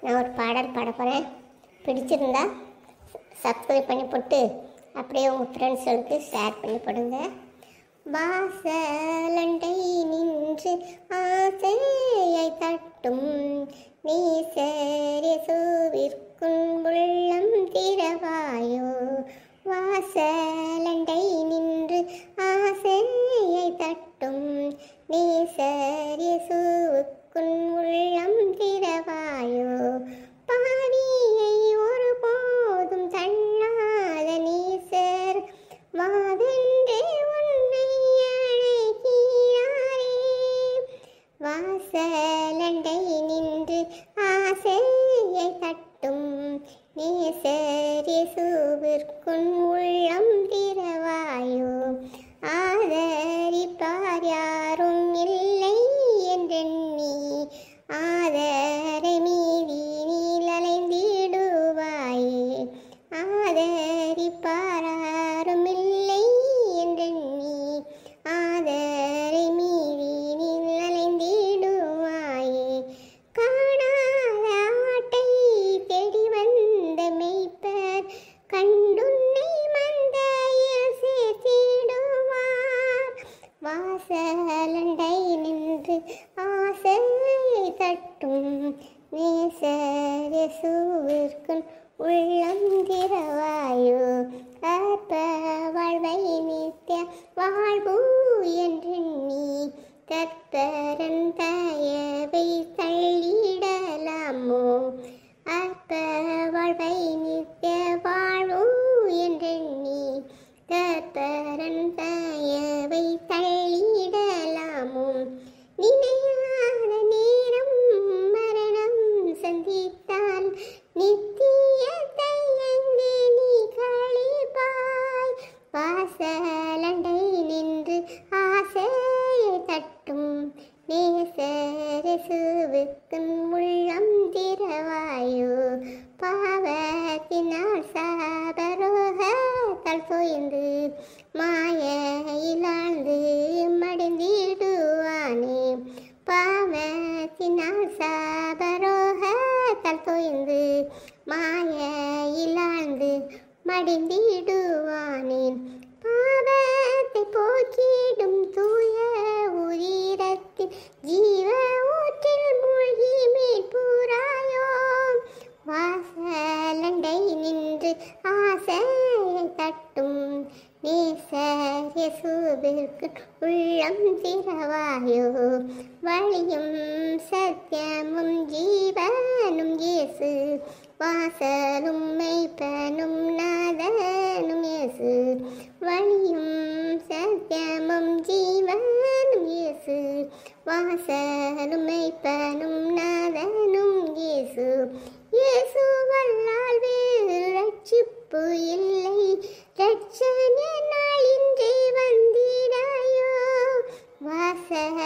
நான் ஒரு பாடல் பாட போகிறேன் பிடிச்சிருந்தா சப்ஸ்கிரைப் பண்ணி போட்டு அப்படியே உங்கள் ஃப்ரெண்ட்ஸுகளுக்கு ஷேர் பண்ணி போடுங்க வாசலண்டை நின்று ஆசையை தட்டும் நீ சூவிற்கும் உள்ளம் திறவாயோ வாசலண்டை நின்று ஆசையை தட்டும் நீ சூவுக்குன் உள்ளம் திறவாயோ பாவியை ஒருபோதும் தள்ளாத நீசர் வாவென்றே உன்னை அழைக்கிறாரே வாசலண்டை நின்று ஆசையை தட்டும் நேசரிசுவிற்குன் உள்ளம் திறவாயோ ஆதரிப்பார் யாரும் இல்லை என்றெண்ணி ஆதரை மீறி நீல் அலைந்திடுவாயே ஆதரிப்பார் யாரும் இல்லை என்றெண்ணி ஆதரை மீறி நீல் அலைந்திடுவாயே காணாத ஆட்டை தேடி வந்த மெய்ப்பர் கண்டுன்னை மந்தையில் சேர்த்திடுவார் வாசலண்டை நின்று ஆசையை தட்டும் நேசரசுவிற்கும் உள்ளம் திறவாயோ கற்ப வாழ்வை நித்திய வாழ்வு என்றெண்ணி கற்பரன் தயவை தள்ளிடலாமோ அற்ப வாழ்வை நித்திய வாழ்வு என்றெண்ணி கற்பரன் தயவை தள்ளிடலாமோ நினையாத நேரம் மரணம் சந்தித்தால் நித்தியத்தை எங்கே நீ கழிப்பாய் வாசலண்டை நின்று ஆசையை தட்டும் நேசரசுவுக்கும் உள்ளம் திறவாயோ பாவத்தினால் சாபரோகத்தால் தோய்ந்து மாயிலாழ்ந்து மடிந்திடுவானே பாவத்தினால் சாபரோகத்தால் தோய்ந்து மாயிலாழ்ந்து மடிந்திடுவானேன் பாவத்தை போக்கிடும் தூய உயிரத்தில் ஜீவ ஊற்றில் மூழ்கி மீட்புறாயோ வாசலண்டை நின்று ஆசையை தட்டும் நேசரசுவிற்கு உள்ளம் திறவாயோ வழியும் சத்தியமும் ஜீவனும் இயேசு வாசலும் மெய்ப்பனும் நாதனும் இயேசு வழியும் சத்தியமும் ஜீவனும் இயேசு வாசலும் மெய்ப்பனும் நாதனும் இயேசு இயேசு வல்லால் வேறு ரட்சிப்பு இல்லை ரட்சண நாள் இன்றே வந்திடாயோ வாச